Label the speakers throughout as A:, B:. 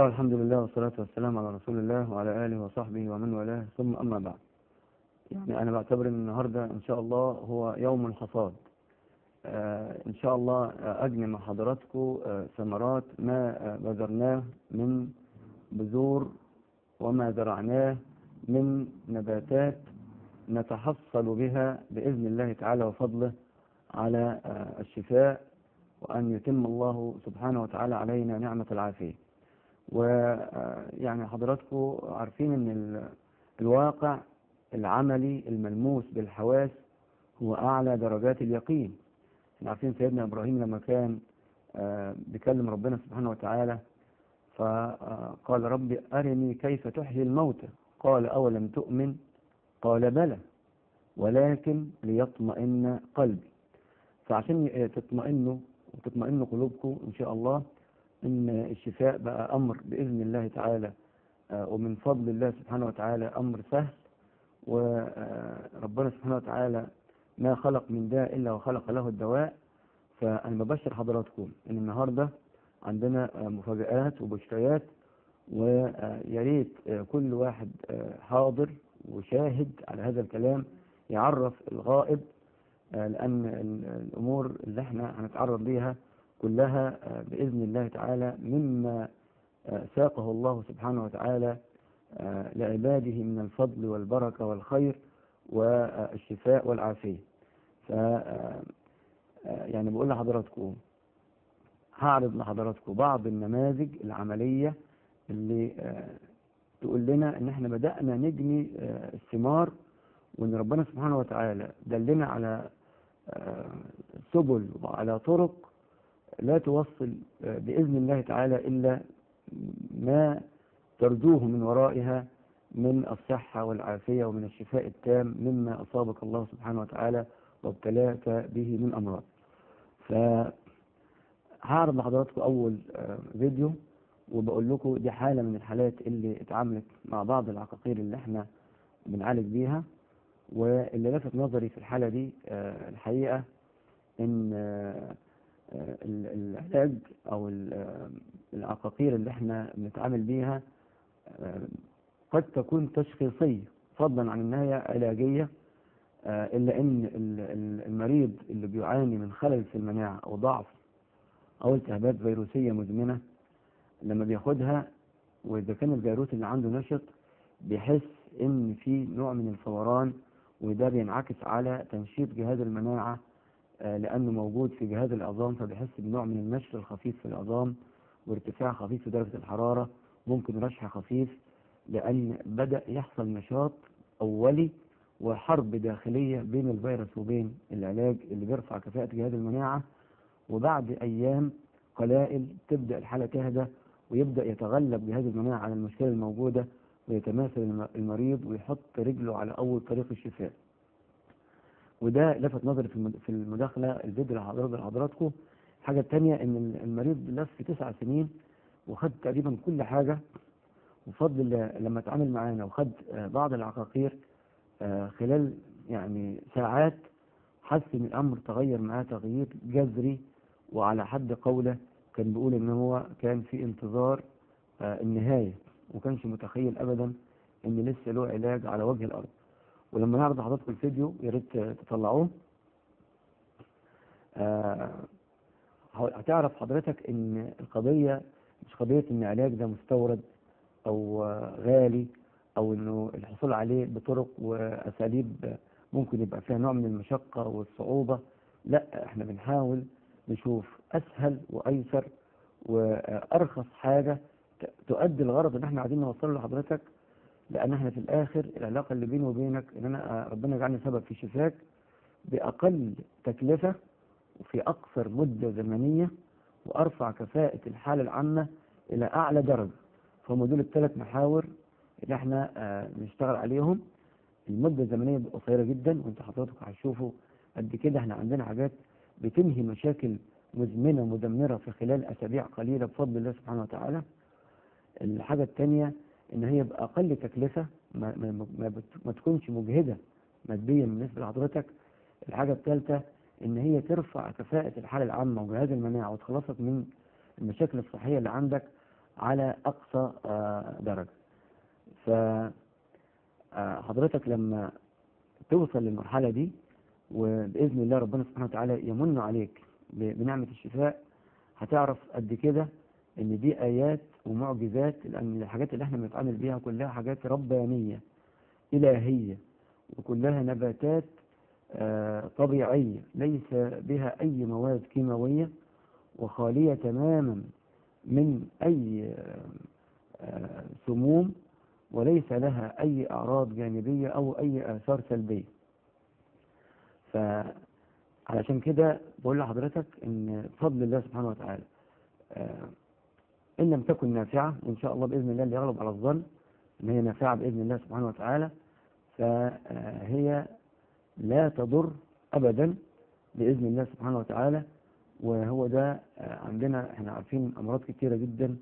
A: الله والحمد لله والصلاة والسلام على رسول الله وعلى آله وصحبه ومن والاه ثم أما بعد يعني أنا بعتبر أن النهاردة إن شاء الله هو يوم الحصاد آه إن شاء الله آه، أجني مع حضراتكم آه، ثمرات ما آه، بذرناه من بذور وما زرعناه من نباتات نتحصل بها بإذن الله تعالى وفضله على آه، الشفاء وأن يتم الله سبحانه وتعالى علينا نعمة العافية ويعني حضراتكم عارفين ان ال- الواقع العملي الملموس بالحواس هو اعلى درجات اليقين احنا عارفين سيدنا ابراهيم لما كان آه، بيكلم ربنا سبحانه وتعالى فقال رب ارني كيف تحيي الموتى قال اولم تؤمن قال بلى ولكن ليطمئن قلبي فعشان تطمئنوا وتطمئن قلوبكم ان شاء الله ان الشفاء بقى امر باذن الله تعالى آه، ومن فضل الله سبحانه وتعالى امر سهل وربنا سبحانه وتعالى ما خلق من داء الا وخلق له الدواء فانا ببشر حضراتكم ان النهارده عندنا آه، مفاجآت وبشريات ويا ريت آه، كل واحد آه، حاضر وشاهد على هذا الكلام يعرف الغائب آه، لان ال- الامور اللي احنا هنتعرض ليها كلها آه، بإذن الله تعالى مما آه، ساقه الله سبحانه وتعالى آه، لعباده من الفضل والبركة والخير والشفاء والعافية ف آه، آه، يعني بقول لحضراتكم هعرض لحضراتكم بعض النماذج العملية اللي آه، تقول لنا ان احنا بدأنا نجني آه، الثمار وان ربنا سبحانه وتعالى دلنا على آه، سبل وعلى طرق لا توصل آه، بإذن الله تعالى إلا ما ترجوه من ورائها من الصحة والعافية ومن الشفاء التام مما أصابك الله سبحانه وتعالى وابتلاك به من أمراض فهعرض لحضراتكم أول آه، فيديو وبقول لكم دي حالة من الحالات اللي اتعاملت مع بعض العقاقير اللي احنا بنعالج بيها واللي لفت نظري في الحالة دي آه، الحقيقة ان آه، آه، ال- العلاج او ال- آه، العقاقير اللي احنا بنتعامل بيها آه، قد تكون تشخيصية فضلا عن انها هي علاجية آه، الا ان ال- ال- المريض اللي بيعاني من خلل في المناعة او ضعف او التهابات فيروسية مزمنة لما بياخدها واذا كان الفيروس اللي عنده نشط بيحس ان في نوع من الفوران وده بينعكس على تنشيط جهاز المناعة آه، لأنه موجود في جهاز العظام فبيحس بنوع من النشر الخفيف في العظام وارتفاع خفيف في درجة الحرارة ممكن رشح خفيف لأن بدأ يحصل نشاط أولي وحرب داخلية بين الفيروس وبين العلاج اللي بيرفع كفاءة جهاز المناعة وبعد أيام قلائل تبدأ الحالة تهدى ويبدأ يتغلب جهاز المناعة على المشكلة الموجودة ويتماثل الم- المريض ويحط رجله على أول طريق الشفاء وده لفت نظري في المد- في المداخلة الفيديو اللي هعرضه لحضراتكم الحاجة التانية إن المريض لف تسع سنين وخد تقريبا كل حاجة وفضل الله لما اتعامل معانا وخد آه، بعض العقاقير آه، خلال يعني ساعات حس ان الامر تغير معاه تغيير جذري وعلى حد قوله كان بيقول ان هو كان في انتظار آه، النهاية وكانش متخيل ابدا ان لسه له علاج على وجه الارض ولما نعرض لحضراتكم الفيديو يا ريت تطلعوه آه، هتعرف حضرتك ان القضية مش قضية ان العلاج ده مستورد او آه، غالي او انه الحصول عليه بطرق واساليب ممكن يبقى فيها نوع من المشقة والصعوبة لا احنا بنحاول نشوف اسهل وايسر وارخص حاجة ت- تؤدي الغرض اللي احنا عايزين نوصله لحضرتك لان احنا في الاخر العلاقة اللي بيني وبينك ان انا آه، ربنا يجعلني سبب في شفاك باقل تكلفة وفي اقصر مدة زمنية وارفع كفاءة الحالة العامة الى اعلى درجة فهم دول الثلاث محاور اللي احنا آه، بنشتغل عليهم المدة الزمنية بتبقى قصيرة جدا وانت حضرتك هتشوفوا قد كده احنا عندنا حاجات بتنهي مشاكل مزمنة مدمرة في خلال أسابيع قليلة بفضل الله سبحانه وتعالى الحاجة الثانية إن هي بأقل تكلفة ما, ما, ما, بت- ما تكونش مجهدة ماديا بالنسبة لحضرتك الحاجة الثالثة إن هي ترفع كفاءة الحالة العامة وجهاز المناعة وتخلصك من المشاكل الصحية اللي عندك على أقصى آه، درجة فحضرتك لما توصل للمرحلة دي وبإذن الله ربنا سبحانه وتعالى يمن عليك ب- بنعمة الشفاء هتعرف قد كده ان دي ايات ومعجزات لان الحاجات اللي احنا بنتعامل بيها كلها حاجات ربانية الهية وكلها نباتات آه، طبيعية ليس بها اي مواد كيماوية وخالية تماما من اي آه، آه، سموم وليس لها اي اعراض جانبية او اي اثار سلبية فعلشان كده بقول لحضرتك ان بفضل الله سبحانه وتعالى آه، إن لم تكن نافعة وإن شاء الله بإذن الله اللي يغلب على الظن إن هي نافعة بإذن الله سبحانه وتعالى فهي لا تضر أبدا بإذن الله سبحانه وتعالى وهو ده آه، عندنا احنا عارفين أمراض كتيرة جدا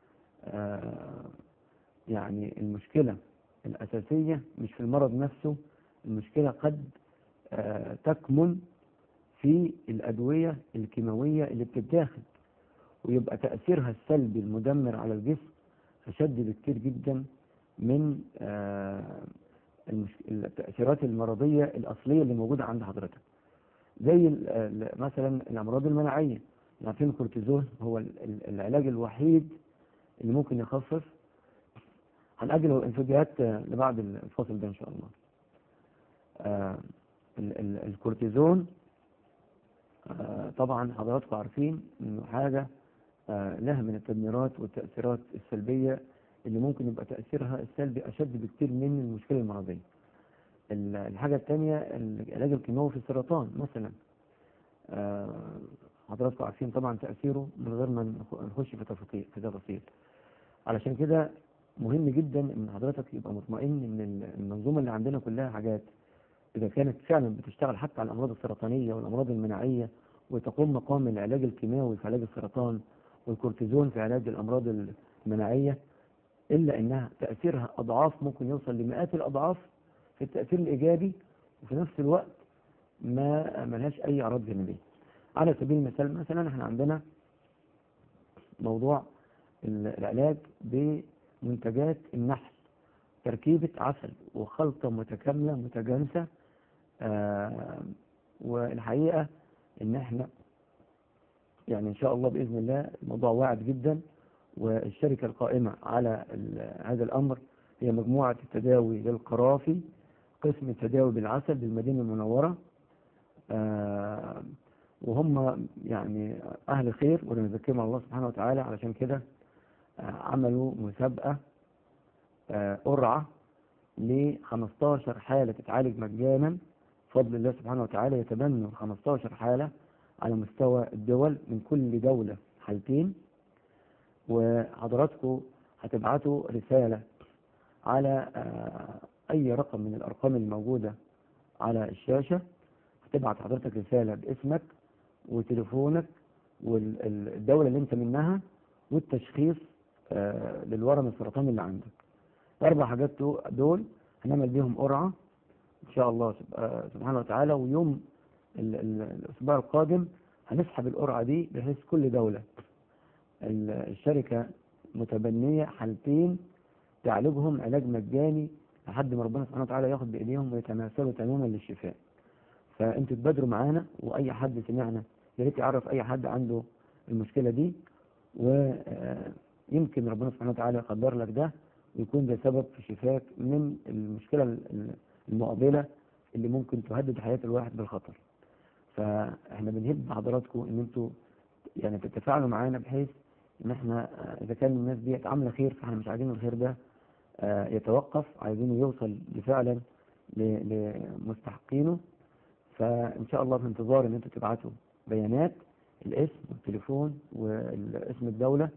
A: آه، يعني المشكلة الأساسية مش في المرض نفسه المشكلة قد آه، تكمن في الأدوية الكيماوية اللي بتتاخد ويبقى تأثيرها السلبي المدمر على الجسم أشد بكتير جدا من آه، المش- التأثيرات المرضية الأصلية اللي موجودة عند حضرتك زي ال- ال- مثلا الأمراض المناعية عارفين الكورتيزون هو ال- ال- العلاج الوحيد اللي ممكن يخفف هنأجل الانفجارات آه، لبعد الفاصل ده إن شاء الله آه، ال- ال- الكورتيزون آه، طبعا حضراتكم عارفين انه حاجة آه، لها من التدميرات والتأثيرات السلبية اللي ممكن يبقى تأثيرها السلبي أشد بكتير من المشكلة المرضية. ال- الحاجة الثانية العلاج الكيماوي في السرطان مثلا. آه، حضراتكم عارفين طبعا تأثيره من غير ما نخ- نخش في تفاصيل في تفاصيل. علشان كده مهم جدا ان حضرتك يبقى مطمئن ان ال- المنظومة اللي عندنا كلها حاجات إذا كانت فعلا بتشتغل حتى على الأمراض السرطانية والأمراض المناعية وتقوم مقام العلاج الكيماوي في علاج السرطان والكورتيزون في علاج الأمراض المناعية إلا إنها تأثيرها أضعاف ممكن يوصل لمئات الأضعاف في التأثير الإيجابي وفي نفس الوقت ما ملهاش أي أعراض جانبية. على سبيل المثال مثلا احنا عندنا موضوع ال- العلاج بمنتجات النحل تركيبة عسل وخلطة متكاملة متجانسة آه والحقيقة ان احنا يعني ان شاء الله باذن الله الموضوع واعد جدا والشركة القائمة على ال- هذا الامر هي مجموعة التداوي للقرافي قسم التداوي بالعسل بالمدينة المنورة آه وهم يعني اهل خير ونذكرهم على الله سبحانه وتعالى علشان كده آه عملوا مسابقة آه، قرعة ل 15 حالة تتعالج مجانا بفضل الله سبحانه وتعالى يتبنوا 15 حالة على مستوى الدول من كل دولة حالتين وحضراتكم هتبعتوا رسالة على آه، أي رقم من الأرقام الموجودة على الشاشة هتبعت حضرتك رسالة باسمك وتليفونك والدولة اللي انت منها والتشخيص آه، للورم السرطاني اللي عندك الأربع حاجات دو- دول هنعمل بيهم قرعة إن شاء الله سب- آه، سبحانه وتعالى ويوم ال- ال- الأسبوع القادم هنسحب القرعة دي بحيث كل دولة ال- الشركة متبنية حالتين تعالجهم علاج مجاني لحد ما ربنا سبحانه وتعالى ياخد بإيديهم ويتناسلوا تماما للشفاء فأنتوا تبادروا معانا وأي حد سمعنا يا ريت يعرف أي حد عنده المشكلة دي ويمكن ربنا سبحانه وتعالى يقدر لك ده ويكون ده سبب في شفاك من المشكلة ال- المقابلة اللي ممكن تهدد حياة الواحد بالخطر فاحنا بنهب حضراتكم ان انتوا يعني تتفاعلوا معانا بحيث ان احنا آه، اذا كان الناس دي عامله خير فاحنا مش عايزين الخير ده آه، يتوقف عايزينه يوصل فعلا ل- لمستحقينه فان شاء الله في انتظار ان انتوا تبعتوا بيانات الاسم والتليفون واسم الدولة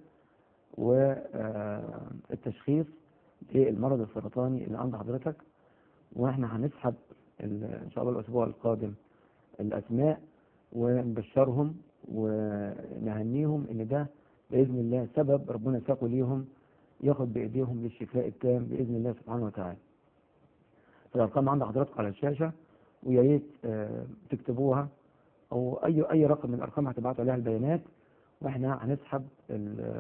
A: والتشخيص للمرض السرطاني اللي عند حضرتك واحنا هنسحب ال- ان شاء الله الاسبوع القادم الاسماء ونبشرهم ونهنيهم ان ده باذن الله سبب ربنا ساقه ليهم ياخد بايديهم للشفاء التام باذن الله سبحانه وتعالى. الارقام عند حضراتكم على الشاشه ويا ريت آه، تكتبوها او اي اي رقم من الارقام هتبعتوا عليها البيانات واحنا هنسحب ال-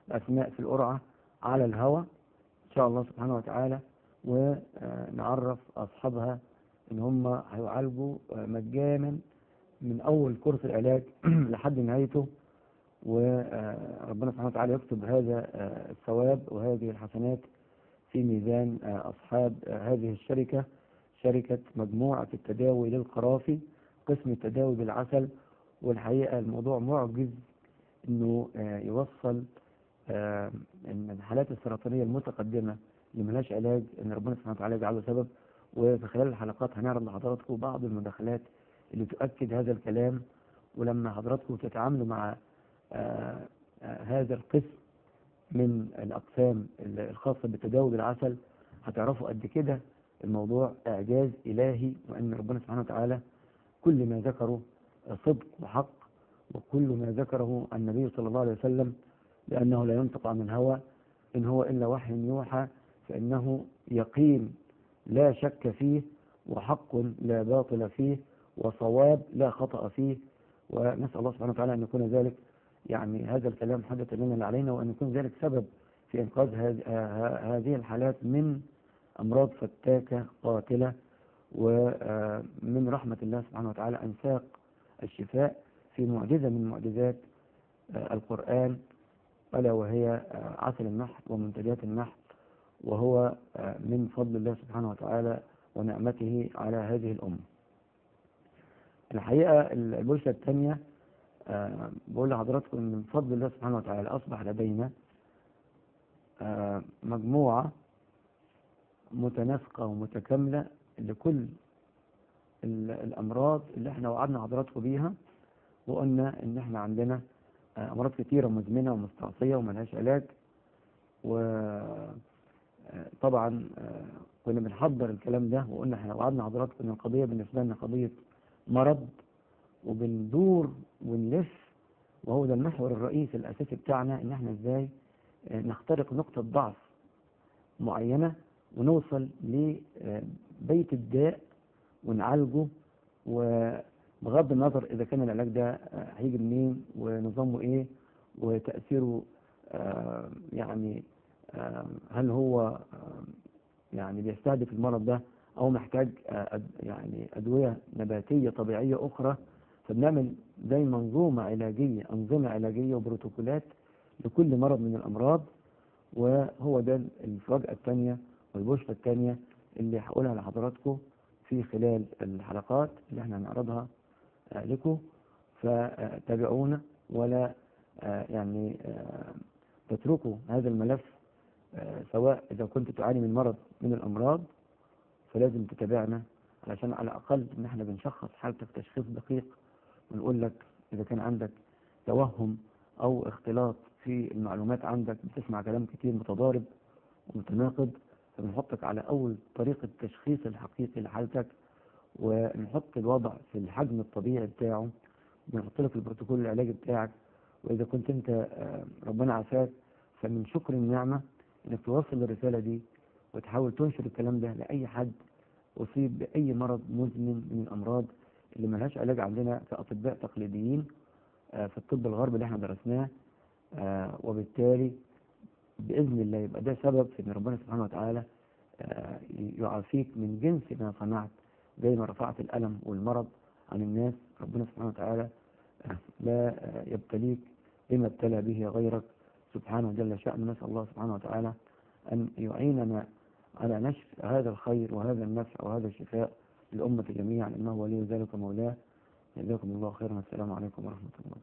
A: الأسماء في القرعة على الهوى إن شاء الله سبحانه وتعالى ونعرف أصحابها إن هم هيعالجوا مجانا من أول كورس العلاج لحد نهايته وربنا سبحانه وتعالى يكتب هذا الثواب وهذه الحسنات في ميزان أصحاب هذه الشركة شركة مجموعة التداوي للقرافي قسم التداوي بالعسل والحقيقة الموضوع معجز انه يوصل ان الحالات السرطانية المتقدمة اللي ملهاش علاج ان ربنا سبحانه وتعالى يجعله سبب وفي خلال الحلقات هنعرض لحضراتكم بعض المداخلات اللي تؤكد هذا الكلام ولما حضراتكم تتعاملوا مع هذا القسم من الأقسام الخاصة بالتداول بالعسل هتعرفوا قد كده الموضوع إعجاز إلهي وأن ربنا سبحانه وتعالى كل ما ذكره صدق وحق وكل ما ذكره النبي صلى الله عليه وسلم لأنه لا ينطق عن الهوى إن هو إلا وحي يوحى فإنه يقين لا شك فيه وحق لا باطل فيه وصواب لا خطأ فيه ونسأل الله سبحانه وتعالى أن يكون ذلك يعني هذا الكلام حدث لنا علينا وأن يكون ذلك سبب في إنقاذ هذه الحالات من أمراض فتاكة قاتلة ومن رحمة الله سبحانه وتعالى أن ساق الشفاء في معجزة من معجزات القرآن ألا وهي عسل النحل ومنتجات النحل وهو من فضل الله سبحانه وتعالى ونعمته على هذه الأمة الحقيقة البشرة الثانية بقول لحضراتكم أن من فضل الله سبحانه وتعالى أصبح لدينا مجموعة متناسقة ومتكاملة لكل الأمراض اللي احنا وعدنا حضراتكم بيها وقلنا ان احنا عندنا أمراض كتيرة مزمنة ومستعصية وملهاش علاج وطبعا كنا بنحضر الكلام ده وقلنا احنا وعدنا حضراتكم ان القضية بالنسبة لنا قضية مرض وبندور ونلف وهو ده المحور الرئيسي الأساسي بتاعنا ان احنا ازاي نخترق نقطة ضعف معينة ونوصل لبيت الداء ونعالجه وبغض النظر إذا كان العلاج ده هيجي منين ونظامه إيه وتأثيره يعني هل هو يعني بيستهدف المرض ده أو محتاج يعني أدوية نباتية طبيعية أخرى فبنعمل زي منظومة علاجية أنظمة علاجية وبروتوكولات لكل مرض من الأمراض وهو ده المفاجأة الثانية والبشرة الثانية اللي هقولها لحضراتكم في خلال الحلقات اللي احنا هنعرضها لكم فتابعونا ولا يعني تتركوا هذا الملف سواء إذا كنت تعاني من مرض من الأمراض فلازم تتابعنا علشان على الأقل إن احنا بنشخص حالتك تشخيص دقيق ونقول لك إذا كان عندك توهم أو اختلاط في المعلومات عندك بتسمع كلام كتير متضارب ومتناقض فبنحطك على أول طريقة تشخيص الحقيقي لحالتك ونحط الوضع في الحجم الطبيعي بتاعه بنحط لك البروتوكول العلاجي بتاعك وإذا كنت أنت ربنا عافاك فمن شكر النعمة إنك توصل الرسالة دي وتحاول تنشر الكلام ده لأي حد أصيب بأي مرض مزمن من الأمراض اللي ملهاش علاج عندنا كأطباء تقليديين في الطب الغربي اللي احنا درسناه وبالتالي بإذن الله يبقى ده سبب في أن ربنا سبحانه وتعالى يعافيك من جنس ما صنعت زي ما رفعت الألم والمرض عن الناس ربنا سبحانه وتعالى لا يبتليك بما ابتلى به غيرك سبحانه جل شأنه نسأل الله سبحانه وتعالى أن يعيننا على نشر هذا الخير وهذا النفع وهذا الشفاء للأمة جميعا إنه ولي ذلك مولاه جزاكم الله خيرا السلام عليكم ورحمة الله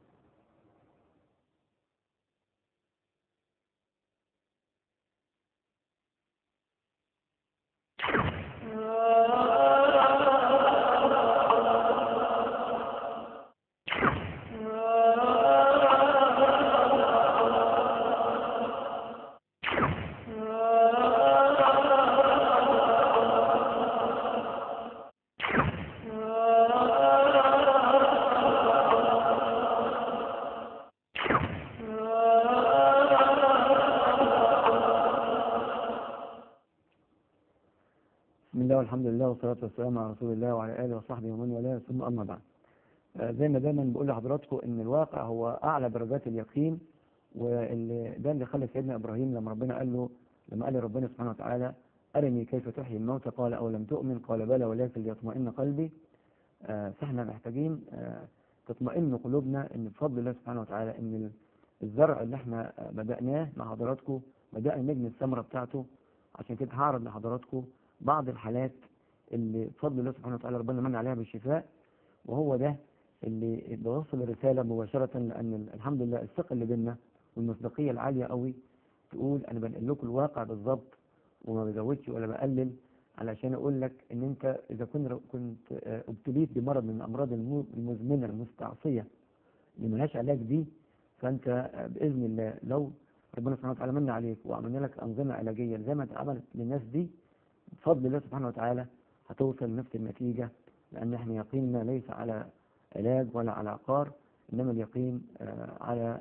A: والحمد لله والصلاة والسلام على رسول الله وعلى آله وصحبه ومن والاه ثم أما بعد زي ما دايما بقول لحضراتكم إن الواقع هو أعلى درجات اليقين واللي ده اللي خلى سيدنا ابراهيم لما ربنا قال له لما قال ربنا سبحانه وتعالى ارني كيف تحيي الموتى قال او لم تؤمن قال بلى ولكن ليطمئن قلبي آه، فاحنا محتاجين آه، تطمئن قلوبنا ان بفضل الله سبحانه وتعالى ان الزرع اللي احنا آه، بدأناه مع حضراتكم بدأنا نجني الثمرة بتاعته عشان كده هعرض لحضراتكم بعض الحالات اللي بفضل الله سبحانه وتعالى ربنا من عليها بالشفاء وهو ده اللي بوصل الرسالة مباشرة لأن الحمد لله الثقة اللي بينا والمصداقية العالية قوي تقول أنا بنقل لكم الواقع بالظبط وما بزودش ولا بقلل علشان أقول لك إن أنت إذا كنت كنت آه، ابتليت بمرض من الأمراض المو- المزمنة المستعصية اللي ملهاش علاج دي فأنت آه، بإذن الله لو ربنا سبحانه وتعالى من عليك وعملنا لك أنظمة علاجية زي ما اتعملت للناس دي بفضل الله سبحانه وتعالى هتوصل لنفس النتيجة لأن احنا يقيننا ليس على علاج ولا على عقار إنما اليقين آه، على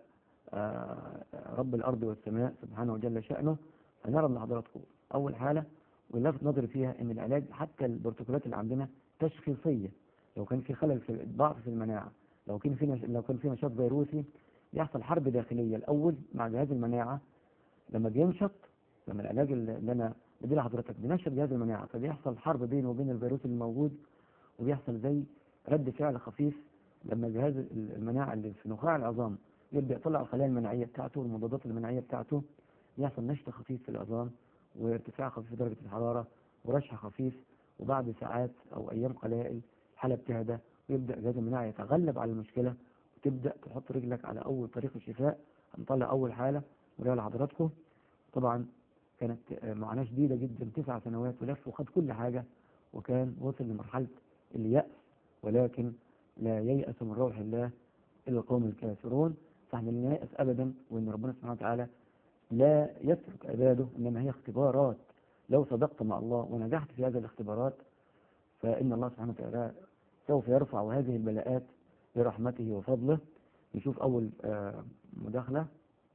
A: آه، رب الأرض والسماء سبحانه وجل شأنه فنرى لحضراتكم أول حالة واللفت نظري فيها إن العلاج حتى البروتوكولات اللي عندنا تشخيصية لو كان في خلل في ضعف في المناعة لو كان في نش... لو كان في نشاط فيروسي يحصل حرب داخلية الأول مع جهاز المناعة لما بينشط لما العلاج اللي اللي أنا بدي لحضرتك بينشط جهاز المناعة فبيحصل حرب بينه وبين الفيروس الموجود وبيحصل زي رد فعل خفيف لما جهاز المناعة اللي في نخاع العظام يبدأ يطلع الخلايا المناعية بتاعته والمضادات المناعية بتاعته يحصل نشط خفيف في العظام وارتفاع خفيف في درجة الحرارة ورشح خفيف وبعد ساعات أو أيام قلائل الحالة بتهدى ويبدأ جهاز المناعة يتغلب على المشكلة وتبدأ تحط رجلك على أول طريق الشفاء هنطلع أول حالة وريها لحضراتكم طبعا كانت آه، معاناة شديدة جدا تسع سنوات ولف وخد كل حاجة وكان وصل لمرحلة اليأس ولكن لا ييأس من روح الله إلا القوم الكافرون فاحنا لا نيأس أبدا وإن ربنا سبحانه وتعالى لا يترك عباده إنما هي اختبارات لو صدقت مع الله ونجحت في هذه الاختبارات فإن الله سبحانه وتعالى سوف يرفع هذه البلاءات برحمته وفضله نشوف أول آه، مداخلة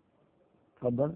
A: اتفضل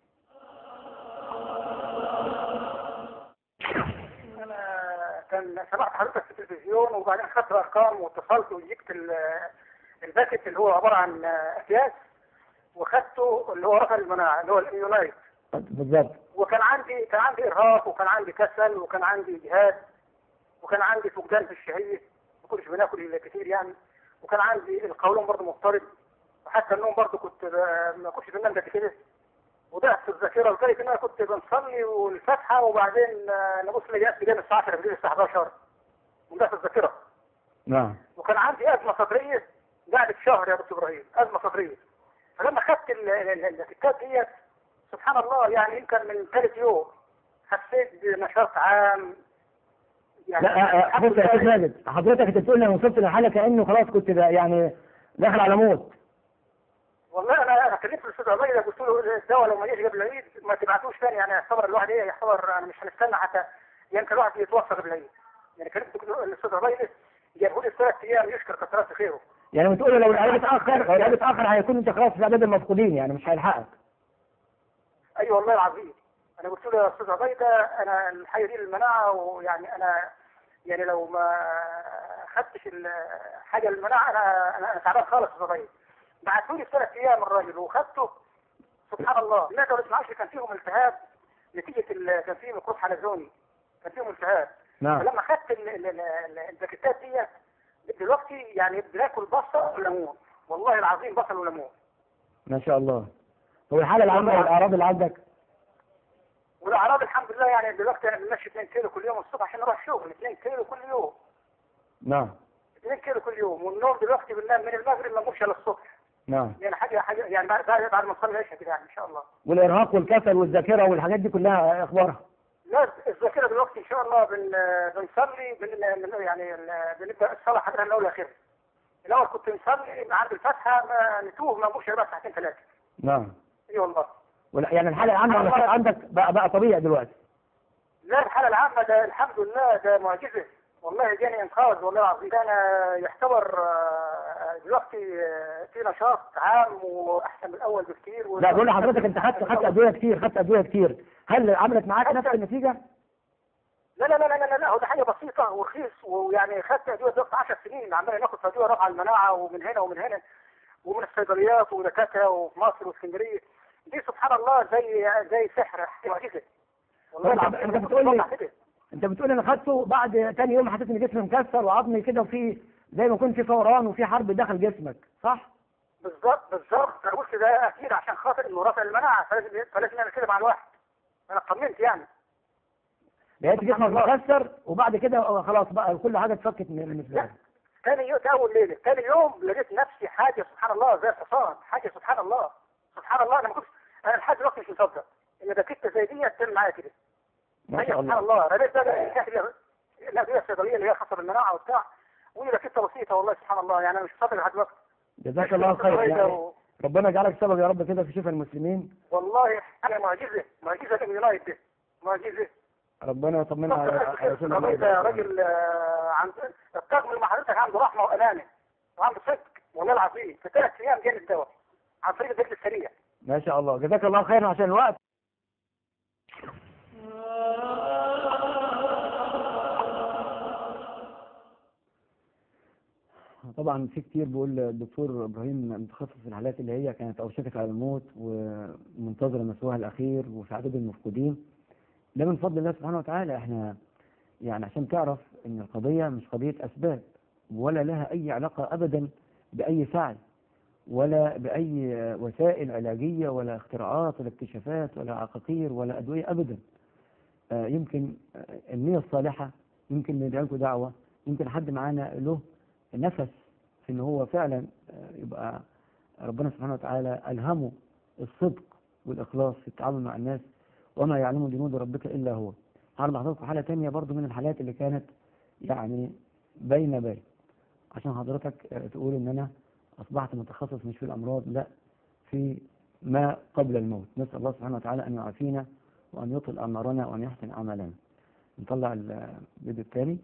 B: انا كان سمعت حضرتك في التلفزيون وبعدين خدت الارقام واتصلت وجبت ال- الباكت اللي هو عباره عن اكياس وخدته اللي هو رفع المناعه اللي هو الاميونايت
A: بالظبط
B: وكان عندي كان عندي ارهاق وكان عندي كسل وكان عندي اجهاد وكان عندي فقدان في الشهيه ما كنتش بناكل كتير يعني وكان عندي القولون برضه مضطرب وحتى النوم برضه كنت ب- ما كنتش بنام قد كده وضعت في الذاكره لدرجه ان انا كنت بنصلي والفاتحه وبعدين آه، نبص لقيت جاي الساعه 10 بالليل الساعه 11 وضعت في الذاكره
A: نعم
B: وكان عندي ازمه صدريه قعدت شهر يا دكتور ابراهيم ازمه صدريه فلما خدت ال- ال- ال- الكتاب ديت سبحان الله يعني يمكن من ثالث يوم حسيت بنشاط عام يعني
A: لا آه، آه، بص يا استاذ ماجد حضرتك انت بتقول انا وصلت لحاله كانه خلاص كنت بقى يعني داخل على موت
B: والله انا انا كلمت الاستاذ عبيده قلت له الدواء لو ما جاش قبل العيد ما تبعتوش ثاني يعني يعتبر الواحد ايه يعتبر انا مش هنستنى حتى يمكن الواحد يتوفى قبل العيد يعني كلمت الاستاذ عبيده جابوا لي ثلاث ايام يشكر كثرات خيره
A: يعني بتقول لو العلاج اتاخر لو العلاج اتاخر هيكون انت خلاص في اعداد المفقودين يعني مش هيلحقك
B: اي والله العظيم انا قلت له يا استاذ عبيده انا الحي دي المناعه ويعني انا يعني لو ما خدتش ال- حاجه للمناعه انا انا, أنا تعبان خالص يا استاذ عبيده بعتوا لي ثلاث ايام الراجل وخدته سبحان الله المعده والاسماعيلي كان فيهم التهاب نتيجه ال- كان فيه ميكروب حلزوني كان فيهم التهاب
A: نعم
B: فلما خدت ال- ال- ال- ال- الباكيتات ديت دلوقتي يعني بناكل بصل وليمون والله العظيم بصل وليمون
A: ما شاء الله هو الحاله العامه والاعراض اللي عندك
B: والاعراض الحمد لله يعني دلوقتي انا بمشي 2 كيلو كل يوم الصبح عشان اروح شغل 2 كيلو كل يوم
A: نعم
B: 2 كيلو كل يوم والنوم دلوقتي بننام من المغرب ما نقومش الا الصبح
A: نعم
B: يعني حاجه حاجه يعني بعد بعد بعد ما نصلي العشاء كده يعني ان شاء الله
A: والارهاق والكسل والذاكره والحاجات دي كلها اخبارها
B: لا الذاكره دلوقتي ان شاء الله بن بنصلي بن بن- يعني ال- بنبدا الصلاه حضرها من الاول لاخرها الاول كنت نصلي عند الفاتحه ما نتوه ما نقومش غير ساعتين ثلاثه
A: نعم
B: اي والله
A: ولا- يعني الحاله العامه والنشاط عندك بقى, بقى طبيعي دلوقتي
B: لا الحالة العامة ده الحمد لله ده معجزة والله جاني انقاذ والله العظيم كان يعتبر آه، دلوقتي آه، في نشاط عام واحسن من الاول بكثير
A: لا بقول لحضرتك انت خدت خدت ادويه كتير خدت ادويه كتير هل عملت معاك نفس النتيجه؟
B: لا لا لا لا لا لا هو ده حاجه بسيطه ورخيص ويعني خدت ادويه دلوقتي 10 سنين عمال ناخد في ادويه رفع المناعه ومن هنا ومن هنا ومن الصيدليات ودكاتره وفي مصر واسكندريه دي سبحان الله زي زي سحر معجزه والله
A: طب
B: العظيم
A: أنت بتقول لي-
B: بتطلع كده.
A: انت بتقول انا خدته بعد تاني يوم حسيت ان جسمي مكسر وعظمي كده وفي زي ما يكون في فوران وفي حرب داخل جسمك صح؟
B: بالظبط بالظبط انا قلت ده اكيد عشان خاطر انه رافع المناعه فلازم فلازم نعمل كده مع الواحد انا اطمنت يعني
A: لقيت جسمك مكسر وبعد كده خلاص بقى كل حاجه اتفكت من بالنسبه لك
B: تاني يوم اول ليله تاني يوم لقيت نفسي حاجه سبحان الله زي الحصان حاجه سبحان الله سبحان الله انا ما كنتش انا لحد دلوقتي مش مصدق ان ده كته زي دي تعمل معايا كده
A: ما
B: هي
A: شاء
B: سبحان
A: الله
B: الله رميت بقى الكاتب لا دي الصيدليه اللي هي خاصه بالمناعه وبتاع وهي ده كته بسيطه والله سبحان الله يعني انا مش مصدق لحد دلوقتي
A: جزاك الله خير يعني ربنا يجعلك سبب يا رب كده في شفاء المسلمين
B: والله حاجه معجزه معجزه من يونايتد ده معجزه
A: ربنا يطمنا على على رسول الله
B: انت يا راجل آه، عند الطاقم اللي مع حضرتك عنده رحمه وامانه وعنده صدق والله العظيم في ثلاث ايام جاني الدواء عن طريق الذكر السريع
A: ما شاء الله جزاك الله خير عشان الوقت طبعا في كتير بيقول الدكتور ابراهيم متخصص في الحالات اللي هي كانت اوشكت على الموت ومنتظره مسواها الاخير وفي عدد المفقودين ده من فضل الله سبحانه وتعالى احنا يعني عشان تعرف ان القضيه مش قضيه اسباب ولا لها اي علاقه ابدا باي سعي ولا بأي وسائل علاجية ولا اختراعات ولا اكتشافات ولا عقاقير ولا أدوية أبدا آه، يمكن آه، النية الصالحة يمكن ندعي لكم دعوة يمكن حد معانا له نفس في ان هو فعلا آه، يبقى ربنا سبحانه وتعالى ألهمه الصدق والإخلاص في التعامل مع الناس وما يعلم جنود ربك إلا هو هعرض لحضراتكم حالة تانية برضو من الحالات اللي كانت يعني بين بين عشان حضرتك آه، تقول ان انا اصبحت متخصص مش في الامراض لا في ما قبل الموت نسال الله سبحانه وتعالى ان يعافينا وان يطل اعمارنا وان يحسن اعمالنا نطلع الفيديو الثاني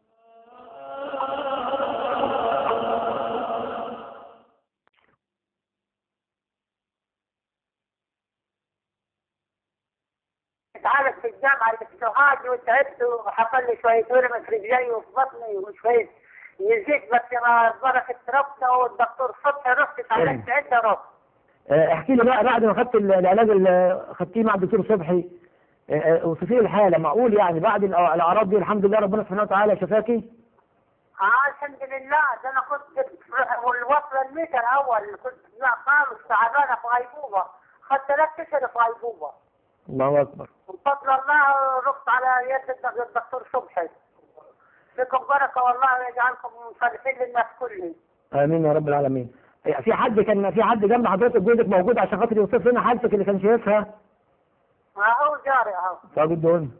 C: اتعالج في الجامعة الاجتهادي وتعبت وحصل لي شوية ورم في رجلي وفي بطني وشوية نزيت بس ما بركة ربنا والدكتور صبحي رحت اتعالجت عدة رب
A: آه، احكي لي بقى بعد ما خدت ال- العلاج اللي خدتيه مع الدكتور صبحي آه، آه، اوصفي لي الحاله معقول يعني بعد الأ- الاعراض دي الحمد لله ربنا سبحانه وتعالى شفاكي
C: اه الحمد لله ده انا كنت والوصلة الميت الاول كنت لا خالص تعبانة في غيبوبة خدت ثلاث اشهر في غيبوبة
A: الله اكبر
C: وبفضل الله رحت على يد الدك- الدكتور صبحي فيكم بركة والله يجعلكم صالحين للناس كلهم
A: امين يا رب العالمين آه، في حد كان في حد جنب حضرتك جوزك موجود عشان خاطر يوصف لنا حالتك اللي كان شايفها
C: اهو جاري اهو
A: فاجد دون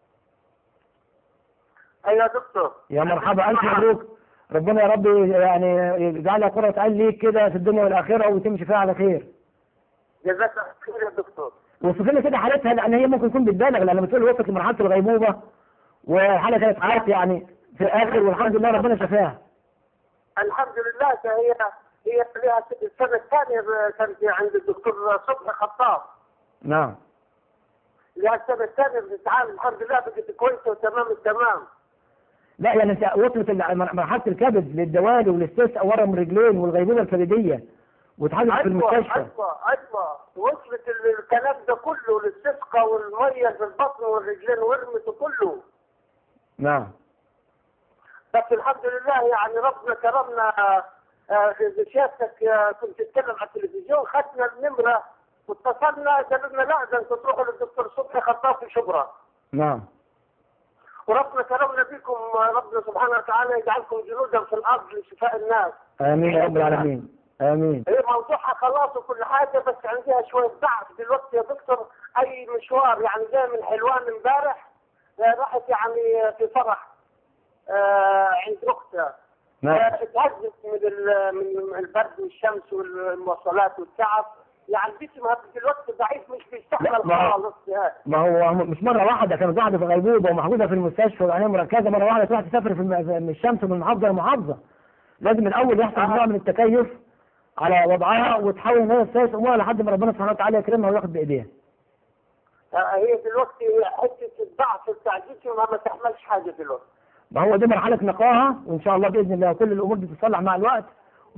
C: ايوه دكتور
A: يا مرحبا الف مبروك ربنا يا رب يعني يجعلها قرة عين ليك كده في الدنيا والاخره وتمشي فيها على خير
C: جزاك الله خير يا دكتور
A: وصف لنا كده حالتها لان هي ممكن تكون بتبالغ لان بتقول وصلت لمرحله الغيبوبه والحاله كانت حالات يعني في الاخر والحمد لله ربنا شفاها
C: الحمد لله ده هي هي لها السنه الثانيه كان في عند الدكتور صبحي خطاب
A: نعم
C: لها السنه الثانيه بتتعامل الحمد لله بقت كويسه وتمام التمام
A: لا يعني انت وصلت ال- مرحله الكبد للدوالي والاستسقاء ورم الرجلين والغيبوبه الكبديه واتحجزت في المستشفى
C: ايوه ايوه وصلت ال- الكلام ده كله للسسقه والميه في البطن والرجلين ورمت كله
A: نعم
C: بس الحمد لله يعني ربنا كرمنا آه، بشهادتك آه، كنت تتكلم على التلفزيون خدنا النمره واتصلنا قالوا لنا لا ده انتوا تروحوا للدكتور صبحي خطاب في شبرا
A: نعم
C: وربنا كرمنا بكم آه، ربنا سبحانه وتعالى يجعلكم جنودا في الارض لشفاء الناس
A: امين يا رب العالمين امين
C: هي موضوعها خلاص وكل حاجه بس عندها شويه ضعف دلوقتي يا دكتور اي مشوار يعني جاي من حلوان امبارح آه، راحت يعني في فرح آه، عند اختها
A: نعم
C: اتهزت من ال- من البرد والشمس والمواصلات والتعب يعني جسمها دلوقتي ضعيف مش
A: لا،
C: بيستحمل
A: ما-
C: خالص يعني.
A: ما هو مش مره واحده كانت واحده في غيبوبه ومحجوزه في المستشفى وعنايه مركزه مره واحده تروح تسافر في الم- من الشمس من محافظه لمحافظه لازم الاول يحصل نوع من التكيف على وضعها وتحاول ان هي تسيس امورها لحد ما ربنا سبحانه وتعالى يكرمها وياخد بايديها
C: آه، هي دلوقتي حته الضعف بتاع جسمها ما تحملش حاجه دلوقتي
A: ما هو دي مرحله نقاهه وان شاء الله باذن الله كل الامور دي تتصلح مع الوقت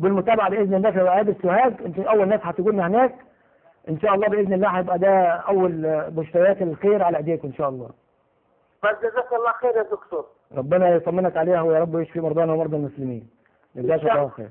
A: بالمتابعه باذن الله في عياده سوهاج انت اول ناس هتجونا هناك ان شاء الله باذن الله هيبقى ده اول آه، مشتريات الخير على ايديكم ان شاء الله
C: بس جزاك الله خير يا دكتور
A: ربنا يطمنك عليها ويا رب يشفي مرضانا ومرضى المسلمين جزاك الله خير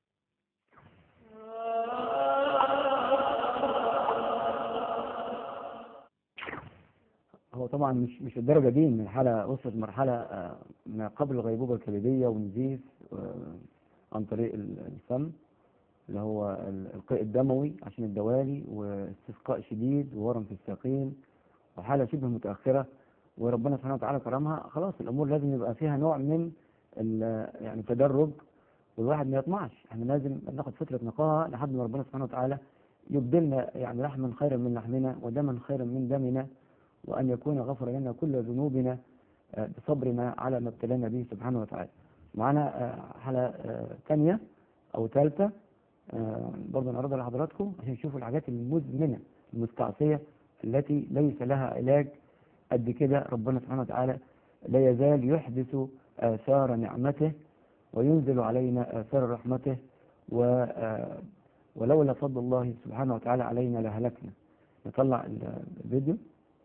A: هو طبعا مش مش الدرجه دي من الحاله وصلت مرحله آه، ما قبل الغيبوبه الكبديه ونزيف آه، عن طريق ال- الفم اللي هو ال- القيء الدموي عشان الدوالي واستسقاء شديد وورم في الساقين وحاله شبه متاخره وربنا سبحانه وتعالى كرمها خلاص الامور لازم يبقى فيها نوع من ال- يعني تدرج والواحد ما يطمعش احنا لازم ناخد فتره نقاهه لحد ما ربنا سبحانه وتعالى يبدلنا يعني لحما خيرا من لحمنا ودما خيرا من دمنا وان يكون غفر لنا كل ذنوبنا آه، بصبرنا على ما ابتلانا به سبحانه وتعالى. معانا آه، حاله آه، ثانيه او ثالثه آه، برضه نعرضها لحضراتكم عشان نشوفوا الحاجات المزمنه المستعصيه التي ليس لها علاج قد كده ربنا سبحانه وتعالى لا يزال يحدث آثار نعمته وينزل علينا آثار رحمته و آه، ولولا فضل الله سبحانه وتعالى علينا لهلكنا نطلع ال- الفيديو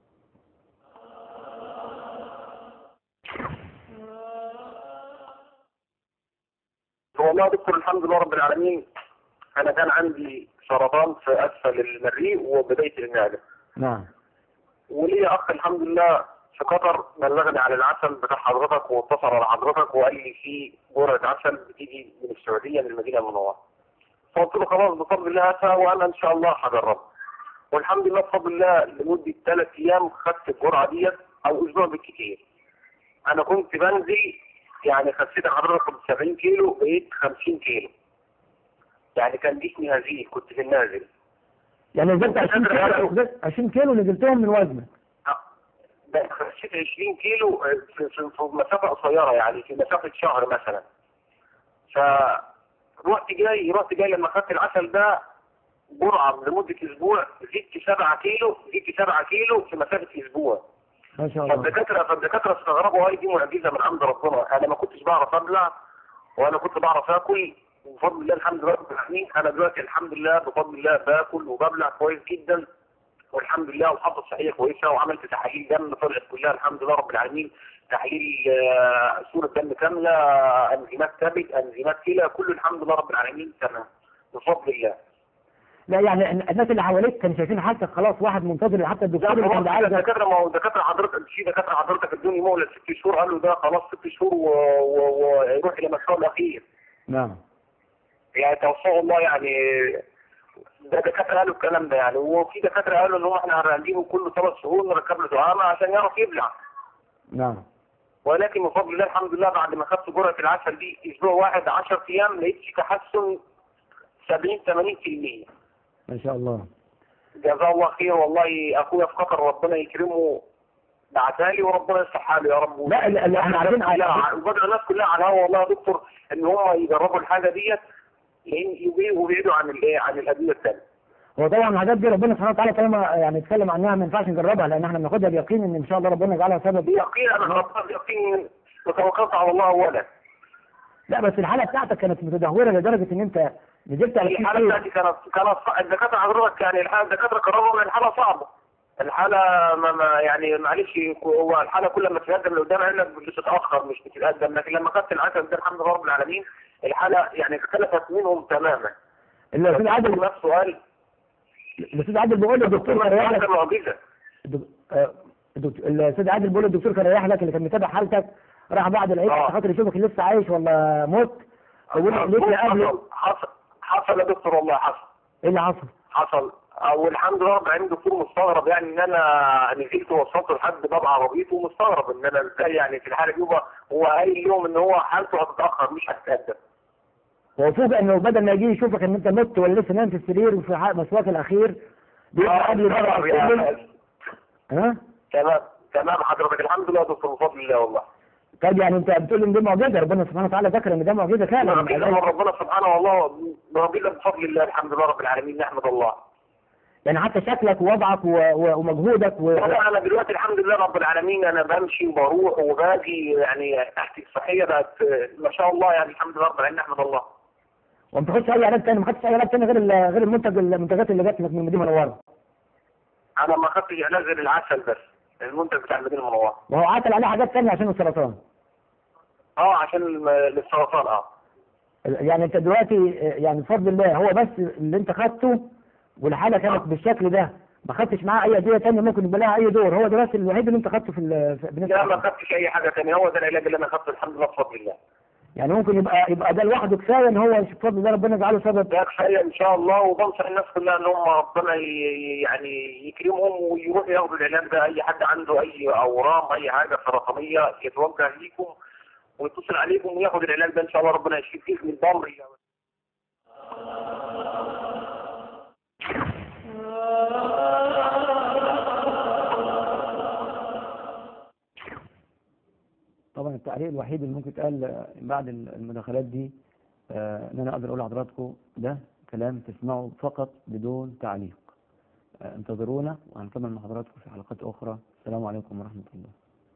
D: والله يا دكتور الحمد لله رب العالمين انا كان عندي سرطان في اسفل المريء وبدايه المعده
A: نعم
D: ولي اخ الحمد لله في قطر بلغني على العسل بتاع حضرتك واتصل على حضرتك وقال لي في جرعه عسل بتيجي من السعوديه من المدينه المنوره فقلت له خلاص بفضل الله هاتها وانا ان شاء الله هجربها والحمد لله بفضل الله لمده ثلاث ايام خدت الجرعه ديت او اسبوع بالكثير انا كنت بنزل يعني خسيت حضرتك كنت 70 كيلو بقيت 50 كيلو يعني كان جسمي هزيل كنت في النازل
A: يعني نزلت 20 كيلو 20 كيلو نزلتهم من وزنك
D: ده خسيت 20 كيلو في, في, في مسافة قصيرة يعني في مسافة شهر مثلا فرحت جاي رحت جاي لما خدت العسل ده جرعة لمدة أسبوع زدت 7 كيلو زدت 7 كيلو في مسافة أسبوع
A: ما شاء الله
D: فالدكاترة فالدكاترة استغربوا هاي دي معجزة من عند ربنا أنا ما كنتش بعرف أبلع وأنا كنت بعرف آكل بفضل الله الحمد لله رب العالمين أنا دلوقتي الحمد لله بفضل الله باكل وببلع كويس جدا والحمد لله وحافظ صحية كويسة وعملت تحاليل دم طلعت كلها الحمد لله رب العالمين تحليل آه، صورة دم كاملة آه، أنزيمات كبد أنزيمات كلى كله الحمد لله رب العالمين تمام بفضل الله
A: لا يعني الناس اللي حواليك كانوا شايفين حالتك خلاص واحد منتظر حتى الدكتور اللي كان
D: خلاص
A: بيعالجك
D: الدكاتره ما هو الدكاتره حضرتك في دكاتره حضرتك ادوني مهله ست شهور قالوا ده خلاص ست شهور و- و- ويروح الى مشروع الاخير
A: نعم
D: يعني توفاه الله يعني ده دكاتره قالوا الكلام ده يعني وفي دكاتره قالوا ان هو احنا هنجيبه كل ثلاث شهور نركب له دعامه عشان يعرف يبلع
A: نعم
D: ولكن بفضل الله الحمد لله بعد ما خدت جرعه العسل دي اسبوع واحد 10 ايام لقيت في تحسن 70 80%
A: ما شاء الله
D: جزاه الله خير والله اخويا في قطر ربنا يكرمه بعتها لي وربنا يصلح حاله يا رب
A: لا، لا، لا، احنا عارفين-
D: كلها- وبدأ الناس كلها على الهوا والله يا دكتور ان هم يجربوا الحاجه ديت لان يبيعوا ويبعدوا عن الايه عن الادويه الثانيه
A: هو طبعا الحاجات دي ربنا سبحانه وتعالى طالما يعني اتكلم عنها ما ينفعش نجربها لان احنا بناخدها بيقين ان ان شاء الله ربنا يجعلها سبب
D: يقين انا ربنا يقين وتوكلت على الله اولا
A: لا بس الحاله بتاعتك كانت متدهوره لدرجه ان انت نزلت على
D: الحاله
A: كيلو.
D: بتاعتي كانت كانت صع- الدكاتره حضرتك يعني الحاله الدكاتره قرروا ان الحاله صعبه الحاله ما ما يعني معلش هو الحاله كل ما تتقدم لقدام عينك بتتاخر مش بتتقدم لكن لما خدت العسل ده الحمد لله رب العالمين الحاله يعني اختلفت منهم تماما
A: الاستاذ عادل
D: نفسه قال
A: الاستاذ عادل بيقول الدكتور كان رايح لك
D: هذا معجزه
A: الدك- آه، الدكتور- الاستاذ عادل بيقول الدكتور كان رايح لك اللي كان متابع حالتك راح بعد العيد
D: آه.
A: عشان خاطر يشوفك لسه عايش ولا مت بيقول لك ليه قبل
D: حصل حصل حصل يا دكتور والله حصل
A: ايه اللي حصل؟
D: حصل والحمد لله رب العالمين دكتور مستغرب يعني ان انا نزلت ووصلت لحد باب عربيته ومستغرب ان انا ازاي يعني في الحاله دي هو هو قايل لهم ان هو حالته هتتاخر مش هتتقدم
A: هو فوجئ انه بدل ما يجي يشوفك ان انت مت ولا لسه نايم في السرير وفي ح- مسواك الاخير بيبقى قبل بقى
D: تمام يا
A: يقول-
D: أخي.
A: ها؟
D: تمام تمام حضرتك الحمد لله يا دكتور بفضل الله والله
A: طيب يعني انت بتقول ان دي معجزه ربنا سبحانه وتعالى ذكر ان ده معجزه فعلا
D: ربنا من ربنا سبحانه والله ربنا بفضل الله الحمد لله رب العالمين نحمد الله
A: يعني حتى شكلك ووضعك و- و- ومجهودك و...
D: والله انا دلوقتي الحمد لله رب العالمين انا بمشي وبروح وباجي يعني تحت الصحيه بقت ما شاء الله يعني الحمد لله رب العالمين نحمد الله
A: وما بتاخدش اي علاج تاني ما خدتش اي علاج تاني غير ال- غير المنتج المنتجات اللي جات لك من المدينه المنوره
D: انا ما خدتش علاج غير العسل بس المنتج بتاع المدينه المنوره
A: وهو عاتل عليه حاجات تانية عشان السرطان
D: اه عشان الم- السرطان اه
A: يعني انت دلوقتي آه، يعني بفضل الله هو بس اللي انت خدته والحاله كانت بالشكل ده ما خدتش معاه اي ادويه تانية ممكن يبقى لها اي دور هو ده بس الوحيد اللي انت خدته في ال- في- بالنسبه
D: لا ما
A: للحالة.
D: خدتش اي حاجه ثانيه هو ده العلاج اللي انا خدته الحمد لله بفضل الله
A: يعني ممكن يبقى يبقى ده لوحده كفايه ان هو بفضل الله ربنا يجعله سبب
D: ده كفايه ان شاء الله وبنصح الناس كلها ان هم ربنا ي- يعني يكرمهم ويروحوا ياخدوا العلاج ده اي حد عنده اي اورام اي حاجه سرطانيه يتوجه ليكم ويتصل عليكم وياخد العلاج ده ان شاء الله ربنا يشفيه فيه من ضمر
A: طبعا التعليق الوحيد اللي ممكن يتقال آه، بعد المداخلات دي آه، ان انا اقدر اقول لحضراتكم ده كلام تسمعه فقط بدون تعليق آه، انتظرونا وهنكمل مع حضراتكم في حلقات اخرى السلام عليكم ورحمه الله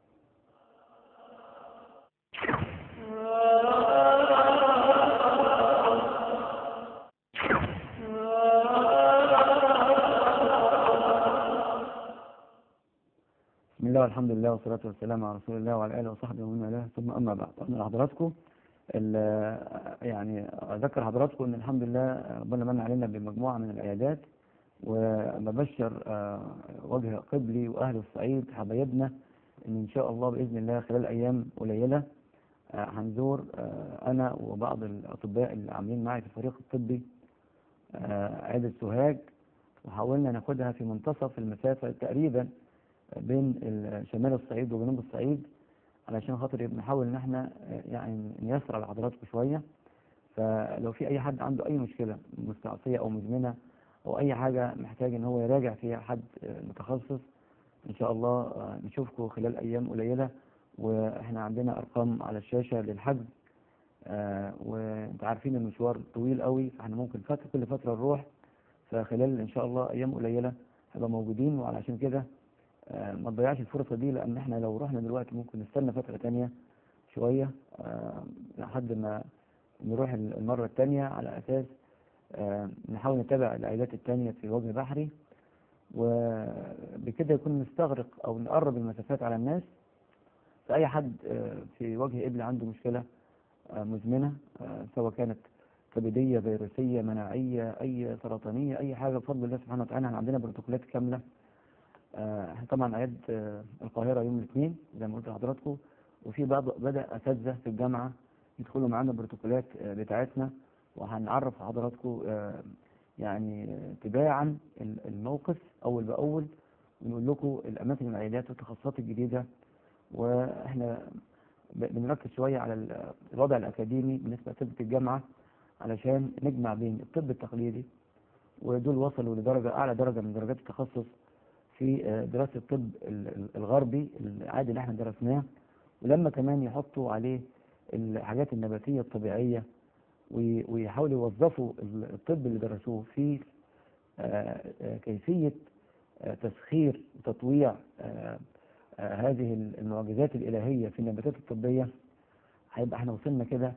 A: بسم الله والحمد لله والصلاة والسلام على رسول الله وعلى آله وصحبه ومن والاه ثم أما بعد أنا لحضراتكم ال- يعني أذكر حضراتكم أن الحمد لله ربنا من علينا بمجموعة من العيادات وببشر آه، وجه قبلي وأهل الصعيد حبايبنا أن إن شاء الله بإذن الله خلال أيام قليلة آه، هنزور آه، أنا وبعض الأطباء اللي عاملين معي في الفريق الطبي آه، عيادة سوهاج وحاولنا ناخدها في منتصف المسافة تقريبا بين ال- شمال الصعيد وجنوب الصعيد علشان خاطر نحاول ان احنا آه، يعني نيسر على حضراتكم شويه فلو في اي حد عنده اي مشكله مستعصيه او مزمنه او اي حاجه محتاج ان هو يراجع فيها حد آه، متخصص ان شاء الله آه، نشوفكم خلال ايام قليله واحنا عندنا ارقام على الشاشه للحجز آه، وانت عارفين المشوار طويل قوي فاحنا ممكن فتره كل فتره نروح فخلال ان شاء الله ايام قليله هنبقى موجودين وعلشان كده آه، ما تضيعش الفرصة دي لأن احنا لو رحنا دلوقتي ممكن نستنى فترة تانية شوية آه، لحد ما نروح المرة التانية على أساس آه، نحاول نتابع العائلات التانية في وجه بحري وبكده يكون نستغرق أو نقرب المسافات على الناس فأي حد آه، في وجه قبل عنده مشكلة آه، مزمنة آه، سواء كانت كبدية فيروسية مناعية أي سرطانية أي حاجة بفضل الله سبحانه وتعالى احنا عندنا بروتوكولات كاملة آه، احنا طبعا عيد آه، القاهرة يوم الاثنين زي ما قلت لحضراتكم وفي بعض بدأ أساتذة في الجامعة يدخلوا معانا البروتوكولات آه، بتاعتنا وهنعرف حضراتكم آه، يعني آه، تباعا ال- الموقف أول بأول ونقول لكم الأماكن العيادات والتخصصات الجديدة وإحنا ب- بنركز شوية على ال- الوضع الأكاديمي بالنسبة لطب الجامعة علشان نجمع بين الطب التقليدي ودول وصلوا لدرجة أعلى درجة من درجات التخصص في آه، دراسة الطب ال- ال- الغربي العادي اللي احنا درسناه ولما كمان يحطوا عليه الحاجات النباتية الطبيعية وي- ويحاولوا يوظفوا ال- الطب اللي درسوه في آه، آه، كيفية آه، تسخير وتطويع آه، آه، هذه المعجزات الإلهية في النباتات الطبية هيبقى احنا وصلنا كده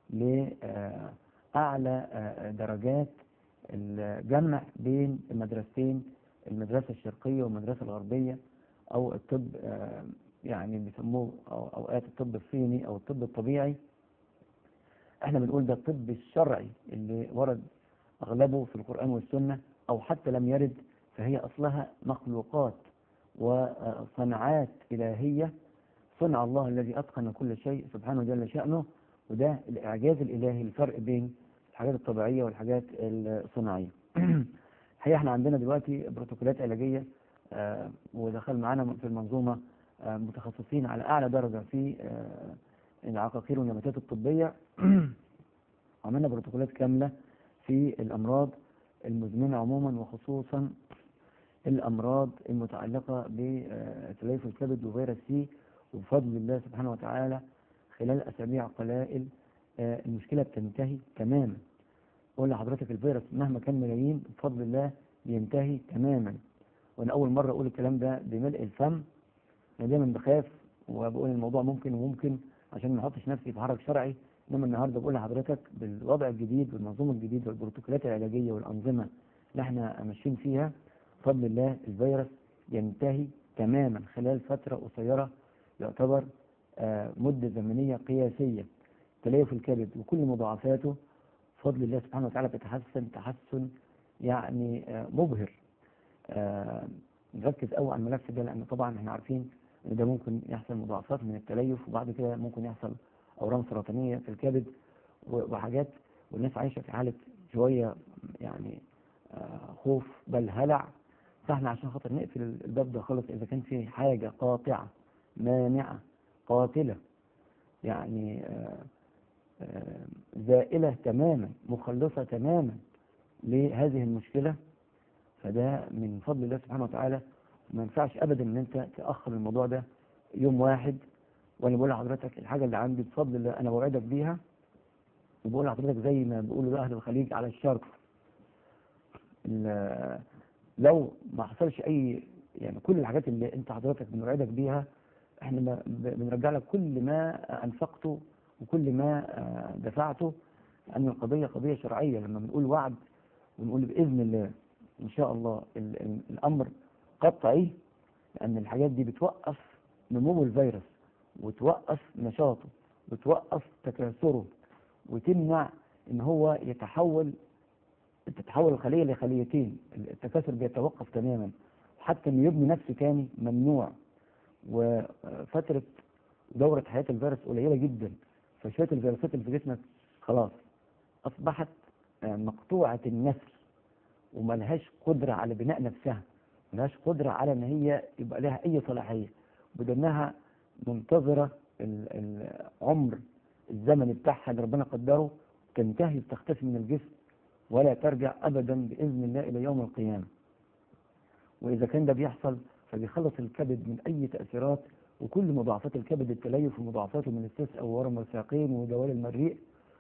A: لأعلى درجات الجمع بين المدرستين المدرسة الشرقية والمدرسة الغربية أو الطب آه، يعني بيسموه أو أوقات الطب الصيني أو الطب الطبيعي احنا بنقول ده الطب الشرعي اللي ورد أغلبه في القرآن والسنة أو حتى لم يرد فهي أصلها مخلوقات وصنعات إلهية صنع الله الذي أتقن كل شيء سبحانه جل شأنه وده الإعجاز الإلهي الفرق بين الحاجات الطبيعية والحاجات الصناعية الحقيقة احنا عندنا دلوقتي بروتوكولات علاجية آه، ودخل معانا في المنظومة آه، متخصصين على أعلى درجة في آه، العقاقير والنباتات الطبية عملنا بروتوكولات كاملة في الأمراض المزمنة عموما وخصوصا الأمراض المتعلقة بتليف الكبد وفيروس سي وبفضل الله سبحانه وتعالى خلال أسابيع قلائل آه، المشكلة بتنتهي تماما أقول لحضرتك الفيروس مهما كان ملايين بفضل الله بينتهي تماما وأنا أول مرة أقول الكلام ده بملء الفم أنا دايما بخاف وبقول الموضوع ممكن وممكن عشان ما احطش نفسي في حرج شرعي انما النهارده بقول لحضرتك بالوضع الجديد والمنظومه الجديده والبروتوكولات العلاجيه والانظمه اللي احنا ماشيين فيها بفضل الله الفيروس ينتهي تماما خلال فتره قصيره يعتبر آه، مده زمنيه قياسيه تليف الكبد وكل مضاعفاته بفضل الله سبحانه وتعالى تتحسن تحسن يعني آه، مبهر آه، نركز قوي على الملف ده لان طبعا احنا عارفين ان ده ممكن يحصل مضاعفات من التليف وبعد كده ممكن يحصل اورام سرطانيه في الكبد و- وحاجات والناس عايشه في حاله شويه يعني آه، خوف بل هلع فاحنا عشان خاطر نقفل الباب ده خالص اذا كان في حاجه قاطعه مانعه قاتله يعني آه، آه، زائله تماما مخلصه تماما لهذه المشكله فده من فضل الله سبحانه وتعالى ما ينفعش ابدا ان انت تاخر الموضوع ده يوم واحد وانا بقول لحضرتك الحاجه اللي عندي بفضل الله انا بوعدك بيها وبقول لحضرتك زي ما بيقولوا بقى اهل الخليج على الشرق ال- لو ما حصلش اي يعني كل الحاجات اللي انت حضرتك بنوعدك بيها احنا ما- ب- بنرجع لك كل ما انفقته وكل ما آه، دفعته لان القضيه قضيه شرعيه لما بنقول وعد بنقول باذن الله ان شاء الله ال- ال- الامر قطعي لان الحاجات دي بتوقف نمو الفيروس وتوقف نشاطه وتوقف تكاثره وتمنع ان هو يتحول تتحول الخليه لخليتين التكاثر بيتوقف تماما حتى انه يبني نفسه تاني ممنوع وفتره دوره حياه الفيروس قليله جدا فشويه الفيروسات اللي في جسمك خلاص اصبحت آه، مقطوعه النسل وملهاش قدره على بناء نفسها ملهاش قدره على ان هي يبقى لها اي صلاحيه بدونها منتظره ال- العمر الزمني بتاعها اللي ربنا قدره تنتهي بتختفي من الجسم ولا ترجع ابدا باذن الله الى يوم القيامه. واذا كان ده بيحصل فبيخلص الكبد من اي تاثيرات وكل مضاعفات الكبد التليف ومضاعفاته من السيس او ورم الساقين ودوال المريء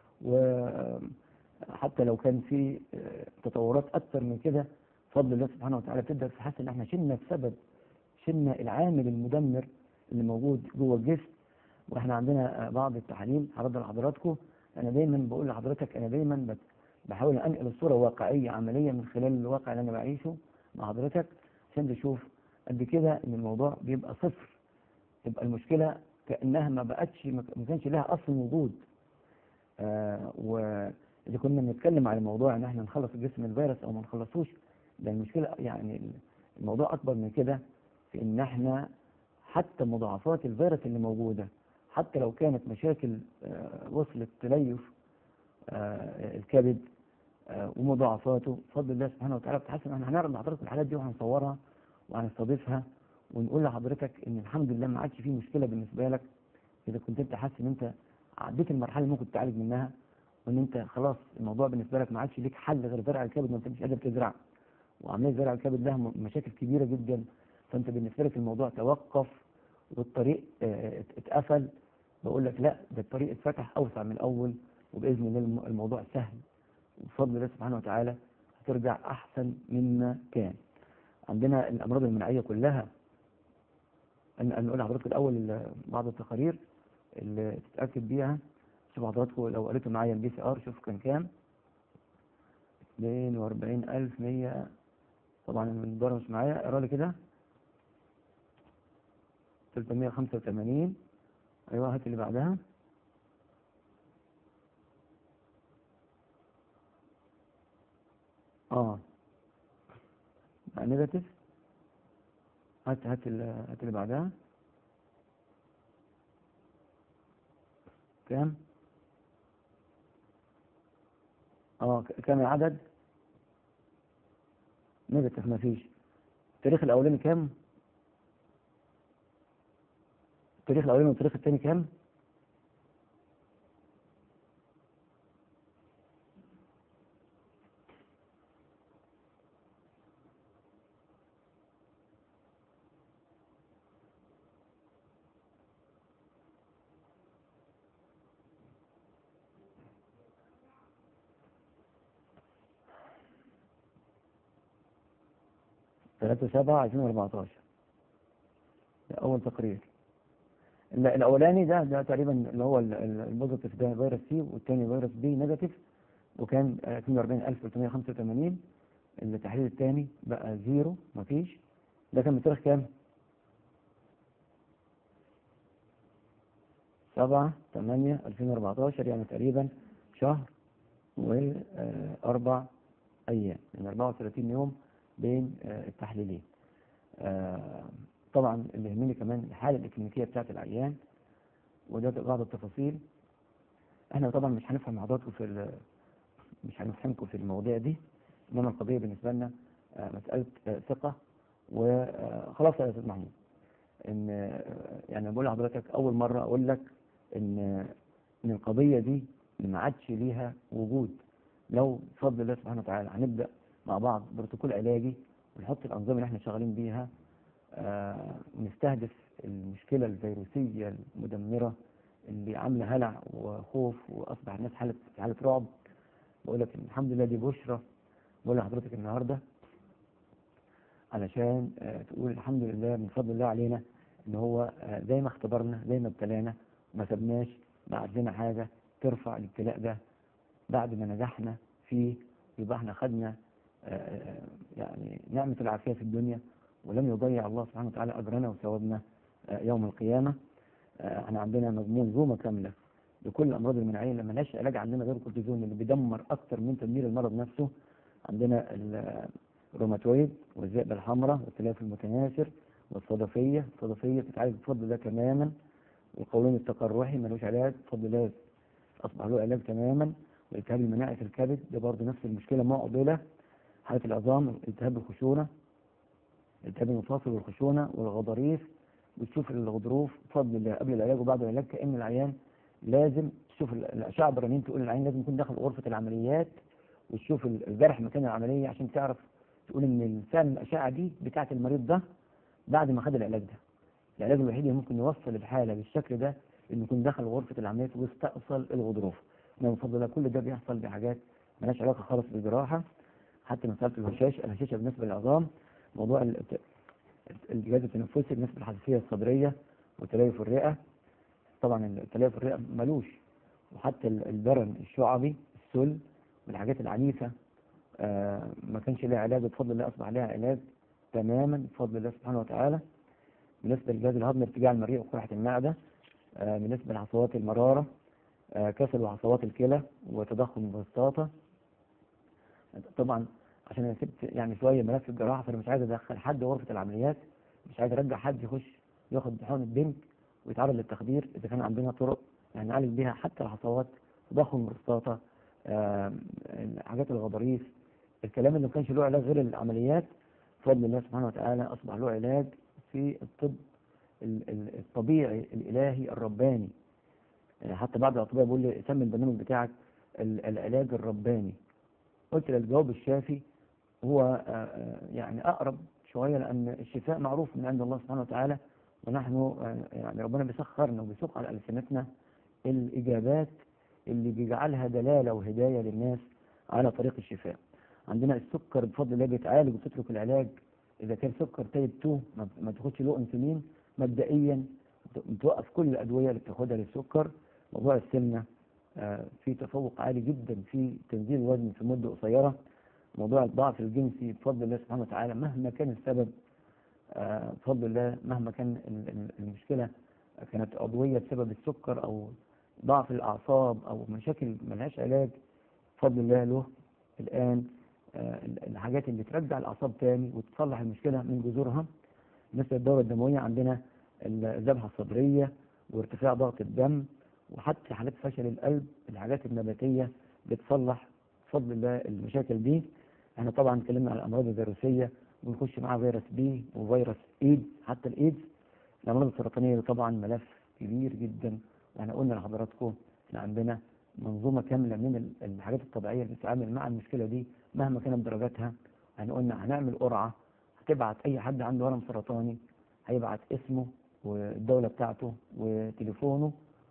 A: وحتى لو كان في آه، تطورات اكثر من كده بفضل الله سبحانه وتعالى تقدر تحس ان احنا شلنا السبب شلنا العامل المدمر اللي موجود جوه الجسم واحنا عندنا آه، بعض التحاليل هرد لحضراتكم انا دايما بقول لحضرتك انا دايما بت- بحاول انقل الصوره واقعيه عمليه من خلال الواقع اللي انا بعيشه مع حضرتك عشان تشوف قد كده ان الموضوع بيبقى صفر يبقى المشكله كانها ما بقتش ما كانش لها اصل وجود آه واذا كنا بنتكلم على موضوع ان احنا نخلص الجسم من الفيروس او ما نخلصوش ده المشكله يعني الموضوع اكبر من كده في ان احنا حتى مضاعفات الفيروس اللي موجوده حتى لو كانت مشاكل آه وصلت تليف آه الكبد آه ومضاعفاته بفضل الله سبحانه وتعالى بتحسن احنا هنعرض لحضرتك الحالات دي وهنصورها وهنستضيفها ونقول لحضرتك ان الحمد لله ما عادش فيه مشكله بالنسبه لك اذا كنت انت حاسس ان انت عديت المرحله اللي ممكن تعالج منها وان انت خلاص الموضوع بالنسبه لك ما عادش ليك حل غير زرع الكبد وانت مش قادر تزرع وعمليه زرع الكبد لها م- مشاكل كبيره جدا فانت بالنسبه لك الموضوع توقف والطريق آه، ات- اتقفل بقول لك لا ده الطريق اتفتح اوسع من الاول وباذن الله الم- الموضوع سهل وبفضل الله سبحانه وتعالى هترجع احسن مما كان عندنا الامراض المناعيه كلها أن أن نقول لحضرتك الاول ال- بعض التقارير اللي تتاكد بيها شوف حضراتكم لو قريتوا معايا البي سي ار شوف كان كام 42100 طبعا الدولار مش معايا اقرا لي كده 385 ايوه هات اللي بعدها اه نيجاتيف هات هات ال- هات اللي بعدها كام اه ك- كام العدد نيجاتيف مفيش التاريخ الاولاني كام التاريخ الاولاني والتاريخ الثاني كام ثلاثة سبعة عشرين أربعتاشر ده أول تقرير ال- الاولاني ده ده تقريبا اللي هو ال- ال- البوزيتيف ده فيروس سي والثاني فيروس بي نيجاتيف وكان آه، 42385 التحليل الثاني بقى زيرو مفيش ده كان من تاريخ كام؟ سبعة تمانية ألفين وأربعتاشر يعني تقريبا شهر وأربع أيام يعني 34 يوم بين آه، التحليلين آه، طبعا اللي يهمني كمان الحالة الإكلينيكية بتاعت العيان وده بعض التفاصيل احنا طبعا مش هنفهم حضراتكم في ال- مش هنفهمكم في المواضيع دي انما القضية بالنسبة لنا آه، مسألة آه، ثقة وخلاص يا استاذ محمود ان آه، يعني بقول لحضرتك اول مرة اقول لك ان ان القضية دي ما عادش ليها وجود لو بفضل الله سبحانه وتعالى هنبدأ مع بعض بروتوكول علاجي ونحط الأنظمة اللي احنا شغالين بيها آه، نستهدف المشكلة الفيروسية المدمرة اللي عاملة هلع وخوف وأصبح الناس حالة في حالة رعب بقول لك إن الحمد لله دي بشرى بقول لحضرتك النهاردة علشان آه، تقول الحمد لله من فضل الله علينا إن هو آه، زي ما اختبرنا زي ما ابتلانا ما سبناش بعت لنا حاجة ترفع الابتلاء ده بعد ما نجحنا فيه يبقى احنا خدنا آه، يعني نعمة العافية في الدنيا ولم يضيع الله سبحانه وتعالى أجرنا وثوابنا آه، يوم القيامة آه، احنا عندنا منظومة كاملة لكل الأمراض المناعية اللي ملهاش علاج عندنا غير الكورتيزون اللي بيدمر أكتر من تدمير المرض نفسه عندنا ال- الروماتويد والذئبة الحمراء والتلف المتناثر والصدفية الصدفية بتتعالج بفضل الله تماما والقولون التقرحي ملوش علاج بفضل الله أصبح له علاج تماما والالتهاب المناعي في الكبد ده برضه نفس المشكلة معضلة حالة العظام التهاب الخشونة التهاب المفاصل والخشونة والغضاريف بتشوف الغضروف بفضل الله قبل العلاج وبعد العلاج كأن العيان لازم تشوف ال- الأشعة البرانيين تقول العيان لازم يكون داخل غرفة العمليات وتشوف ال- الجرح مكان العملية عشان تعرف تقول إن فعلا الأشعة دي بتاعة المريض ده بعد ما خد العلاج ده العلاج الوحيد اللي ممكن يوصل الحالة بالشكل ده إنه يكون دخل غرفة العمليات واستأصل الغضروف إنما بفضل الله كل ده بيحصل بحاجات مالهاش علاقة خالص بالجراحة حتى مسألة الهشاش الهشاشة بالنسبة للعظام موضوع ال- الجهاز التنفسي بالنسبة للحساسية الصدرية وتليف الرئة طبعا التليف الرئة ملوش وحتى ال- البرن الشعبي السل والحاجات العنيفة آه، ما كانش لها علاج بفضل الله أصبح لها علاج تماما بفضل الله سبحانه وتعالى بالنسبة للجهاز الهضمي ارتجاع المريء وقرحة المعدة آه، بالنسبة لحصوات المرارة آه، كسل وحصوات الكلى وتضخم البساطة طبعا عشان انا سبت يعني شويه ملف الجراحه فانا مش عايز ادخل حد غرفه العمليات مش عايز ارجع حد يخش ياخد حقن البنك ويتعرض للتخدير اذا كان عندنا طرق يعني نعالج بيها حتى الحصوات تضخم البروستاتا آم، حاجات الغضاريف الكلام اللي ما كانش له علاج غير العمليات بفضل الله سبحانه وتعالى اصبح له علاج في الطب ال- ال- الطبيعي الالهي الرباني يعني حتى بعض الاطباء بيقول لي سمي البرنامج بتاعك ال- العلاج الرباني قلت له الجواب الشافي هو آه، آه، يعني أقرب شوية لأن الشفاء معروف من عند الله سبحانه وتعالى ونحن آه، يعني ربنا بيسخرنا وبيسوق على ألسنتنا الإجابات اللي بيجعلها دلالة وهداية للناس على طريق الشفاء عندنا السكر بفضل الله بيتعالج وتترك العلاج إذا كان سكر تايب 2 ما- ما تاخدش له أنسولين مبدئيا بتوقف كل الأدوية اللي بتاخدها للسكر موضوع السمنة آه، في تفوق عالي جدا في تنزيل الوزن في مدة قصيرة موضوع الضعف الجنسي بفضل الله سبحانه وتعالى مهما كان السبب آه، بفضل الله مهما كان ال- ال- المشكلة كانت عضوية بسبب السكر أو ضعف الأعصاب أو مشاكل ملهاش علاج بفضل الله له الآن آه، ال- الحاجات اللي ترجع الأعصاب تاني وتصلح المشكلة من جذورها مثل الدورة الدموية عندنا الذبحة الصدرية وارتفاع ضغط الدم وحتى حالات فشل القلب الحاجات النباتية بتصلح بفضل الله المشاكل دي احنا طبعا اتكلمنا عن الامراض الفيروسية ونخش معاها فيروس بي وفيروس ايدز حتى الايدز الامراض السرطانية طبعا ملف كبير جدا واحنا قلنا لحضراتكم احنا عندنا منظومة كاملة من ال- الحاجات الطبيعية اللي بتتعامل مع المشكلة دي مهما كانت درجاتها احنا قلنا هنعمل قرعة هتبعت اي حد عنده ورم سرطاني هيبعت اسمه والدولة بتاعته وتليفونه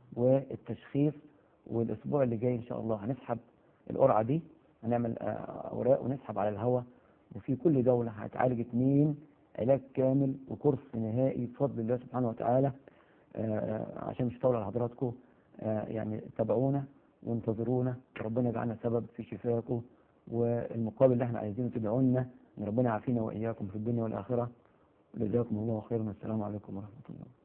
A: والتشخيص والاسبوع اللي جاي ان شاء الله هنسحب القرعه دي هنعمل آه، اوراق ونسحب على الهواء وفي كل دوله هتعالج اتنين علاج كامل وكورس نهائي بفضل الله سبحانه وتعالى آه، عشان مش هطول على حضراتكم آه، يعني تابعونا وانتظرونا ربنا يجعلنا سبب في شفائكم والمقابل اللي احنا عايزينه تدعوا لنا ان ربنا يعافينا واياكم في الدنيا والاخره جزاكم الله خيرا والسلام عليكم ورحمه الله